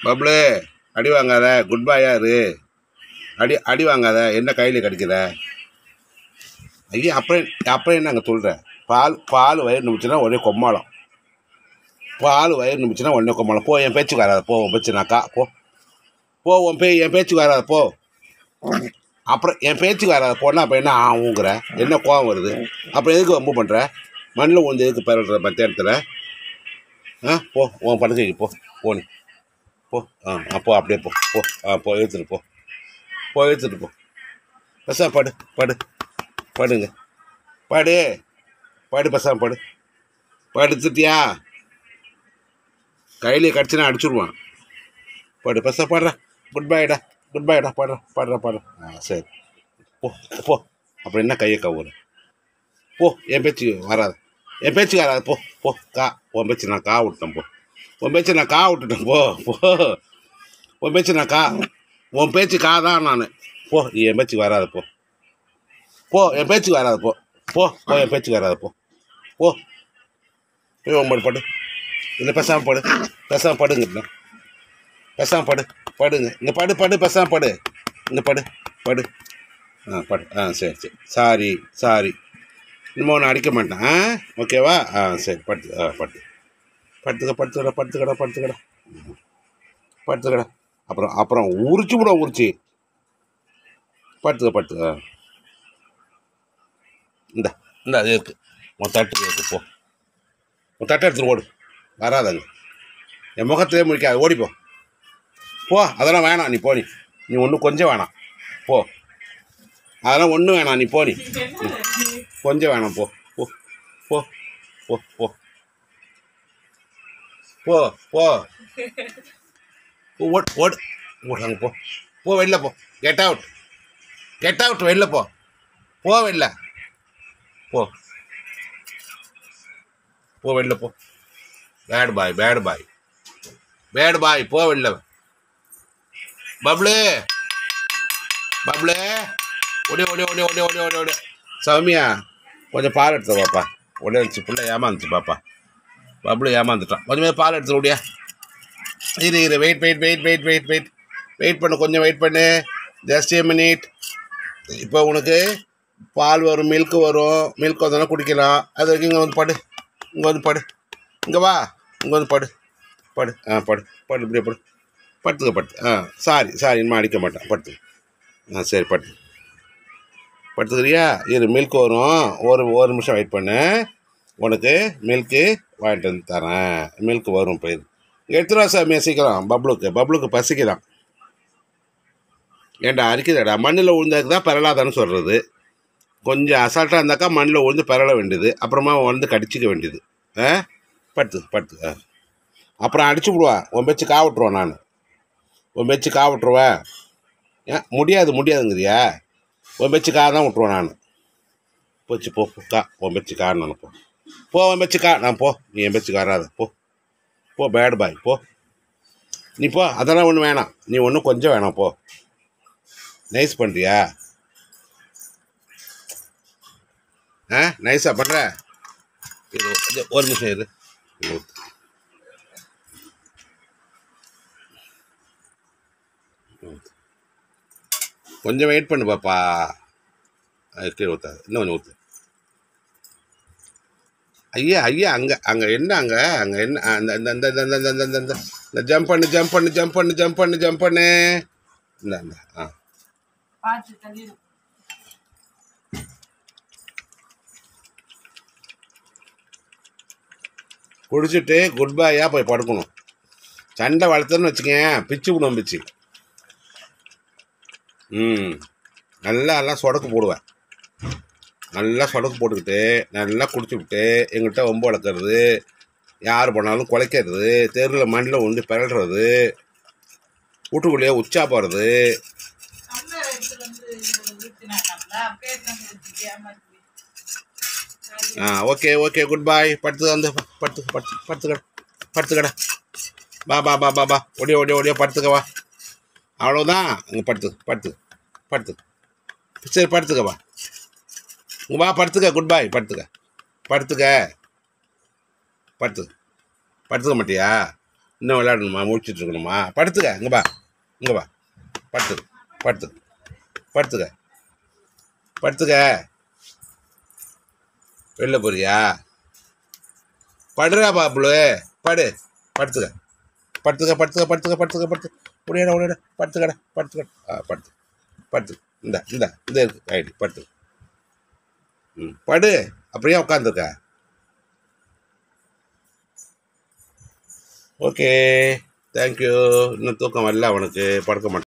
பப்ளு அடி வாங்காத குட் பாயா இரு அடி அடி வாங்காத என்ன கையில் கடிக்கிற ஐயா அப்புறம் அப்புறம் என்ன அங்கே சொல்கிற பால் பால் வயிறு நிமிச்சுன்னா ஒரே கொம்மாளம் பால் வயிறு நிமிச்சுன்னா உடனே கொம்மாளம் போ என் பேச்சுக்கு வராத போ உன் பேச்சுனாக்கா போ போ உன் பே என் பேச்சுக்கு வராத போ அப்புறம் என் பேச்சுக்கு வராத போனா அப்போ என்ன ஆகுங்கிற என்ன கோவம் வருது அப்புறம் எதுக்கு வம்பு பண்ணுற மண்ணில் உந்து எதுக்கு பெறன்ற மத்தியானத்தில் ஆ போ உன் படுக்கைக்கு போ போ நீ போ ஆ ஆ, போ அப்படியே போ போ ஆ போ எடுத்துட்டு போ போ எடுத்துட்டு போ பசா படு படு படுங்க படு படு பசா படு படுத்துட்டியா கையிலே கடிச்சுனா அடிச்சுடுவான் படு பசா பாடுறா குட் பைடா குட் பைடா பாடுறா பாடுறா பாடுறா ஆ சரி போ போ அப்புறம் என்ன கையை கவுற போ என் பேச்சு வராது என் பேச்சு வராது போ போ கா உன் பேச்சு நான் கா விட்டேன் போ உன் பேச்சு நான் கா விட்டுட்டேன் போ போ உன் பேச்சு நான் கா உன் பேச்சு கா தான் நான் போ நீ என் பேச்சுக்கு வராது போ போ என் பேச்சுக்கு வராது போ போ போ என் பேச்சுக்கு வராது போ போ போய் ஒன்பது படு இல்லை பேசாமல் படு பேசாமல் படுங்க பேசாமல் படு படுங்க இங்கே படு படு பேசாமல் படு இங்கே படு படு ஆ படு ஆ சரி சரி சாரி சாரி இனிமே ஒன்று அடிக்க மாட்டேன் ஆ ஓகேவா ஆ சரி படுத்து ஆ படுத்து படுத்துக்க படுத்துக்கடா படுத்துக்கடா படுத்துக்கடா ம். படுத்துக்கடா அப்புறம் அப்புறம் உரிச்சு விட உரிச்சு படுத்துக்க படுத்துக்க ஆ இந்த இந்த அது இருக்கு உன் தட்டு இருக்கு போ உன் தட்டை எடுத்துட்டு ஓடு வராதங்க என் முகத்திலே முடிக்காது ஓடிப்போ போ அதெல்லாம் வேணாம் நீ போனி நீ ஒன்றும் கொஞ்சம் வேணாம் போ அதெல்லாம் ஒன்றும் வேணாம் நீ போனி கொஞ்சம் வேணாம் போ போ போ போ போ போ போ ஓட் ஓடு ஓடாங்க போ போ வெளில போ கெட் அவுட் கெட் அவுட் வெளில போ போ வெளில போ போ வெளில போ bad boy bad boy bad boy போ வெளில பப்ளு பப்ளு ஓடி ஓடி ஓடி ஓடி ஓடி ஓடி ஓடி சௌமியா கொஞ்சம் பால் எடுத்து பாப்பா உடனே இருந்துச்சு பிள்ளை ஏமாந்துச்சு பாப்பா பப்ளு ஏமாந்துட்டான் கொஞ்சம் பால் எடுத்து ஓடியா இரு இரு wait wait wait wait wait wait wait பண்ணு கொஞ்சம் வெயிட் பண்ணு ஜஸ்ட் ஏ மினிட் இப்போ உனக்கு பால் வரும் மில்க் வரும் மில்க் வந்தோன்னா குடிக்கலாம் அது வரைக்கும் இங்கே வந்து படு இங்கே வந்து படு இங்கே வா இங்கே வந்து படு படு ஆ படு படு இப்படியே படு படுத்துக்க படுத்து ஆ சாரி சாரி இனிமே அடிக்க மாட்டேன் படுத்து ஆ சரி படுத்து படுத்துக்கிறியா இரு மில்க் வரும் ஒரு ஒரு நிமிஷம் வெயிட் பண்ணு உனக்கு மில்க்கு வாங்கிட்டு வந்து தரேன் மில்க் வரும் போயிரு எடுத்துட்டு வா சாமி சீக்கிரம் பப்ளுக்கு பப்ளுக்கு பசிக்குதான் ஏன்டா அரிக்குதாடா மண்ணில் விழுந்ததுக்கு தான் பெறலாதான்னு சொல்கிறது கொஞ்சம் அசால்ட்டாக இருந்தாக்கா மண்ணில் விழுந்து பெறல வேண்டியது அப்புறமா வந்து கடிச்சிக்க வேண்டியது ஆ படுத்து படுத்து ஆ அப்புறம் அடிச்சு விடுவா உன் பேச்சு கா விட்ருவேன் நான் உன் பேச்சு கா விட்ருவேன் ஏன் முடியாது முடியாதுங்கிறியா உன் பேச்சு கா தான் விட்ருவேன் நான் போச்சு போ போ, கா உன் பேச்சு கா நான் போ போ உன் பேச்சு கா நான் போ நீ என் பேச்சுக்கு வராத போ போ பேட் பாய் போ நீ போ அதெல்லாம் ஒன்றும் வேணாம் நீ ஒன்றும் கொஞ்சம் வேணாம் போ நைஸ் பண்ணுறியா ஆ நைஸாக பண்ணுற இரு இது ஒரு நிமிஷம் இரு இரு. கொஞ்சம் வெயிட் பண்ணு பாப்பா அது கீழே ஊற்றாது இன்னும் கொஞ்சம் ஊற்று ஐயா ஐயா அங்கே அங்கே என்ன அங்கே அங்கே என்ன அந்த அந்த அந்த அந்த அந்த அந்த அந்த அந்த இந்த ஜம்ப் பண்ணு ஜம்ப் பண்ணு ஜம்ப் பண்ணு ஜம்ப் பண்ணு ஜம்ப் பண்ணு இந்த இந்த ஆ பார்த்து தள்ளிடும் குடிச்சிட்டு குட் பாயாக போய் படுக்கணும் சண்டை வளர்த்துன்னு வச்சுக்கேன் பிச்சு விடும் பிச்சு ம் நல்லா எல்லாம் சொடக்கு போடுவேன் நல்லா சொடக்கு போட்டுக்கிட்டு நல்லா குடிச்சுக்கிட்டு எங்கிட்ட ஒம்பு வளர்க்குறது யார் போனாலும் குலைக்கிறது தெருவில் மண்ணில் உண்டு பிறல்றது வீட்டுக்குள்ளேயே உச்சா போகிறது டம்ளர் எடுத்துட்டு வந்து ஊற்றினாட்டாங்களா அப்படியே எடுத்து ஊற்றிட்டு ஏமாத்தி ஆ ஓகே ஓகே குட் பாய் படுத்து வந்து படுத்து படுத்து படுத்துக்கடா படுத்துக்கடா பா பா பா பா பா ஓடிய ஓடிய ஓடிய படுத்துக்க வா அவ்வளோதான் இங்கே படுத்து படுத்து படுத்து சரி படுத்துக்க வா இங்கே வா படுத்துக்க குட் பாய் படுத்துக்க படுத்துக்க படுத்து படுத்துக்க மாட்டியா இன்னும் விளையாடணுமா முடிச்சிட்டு இருக்கணுமா படுத்துக்க இங்கே பா இங்கே பா படுத்து படுத்து படுத்துக்க படுத்துக்க வெளில போறியா படுறா பாப்புளு படு படுத்துக்க படுத்துக்க படுத்துக்க படுத்துக்க படுத்துக்க படுத்து முடியாடா முடியாடா படுத்துக்கடா படுத்துக்கடா ஆ படுத்து படுத்து இந்த இந்த இந்த இருக்கு ஐடி படுத்து ம் படு அப்படியே உட்காந்துருக்க ஓகே தேங்க்யூ இன்னும் தூக்கம் வரல அவனுக்கு படுக்க மாட்டான்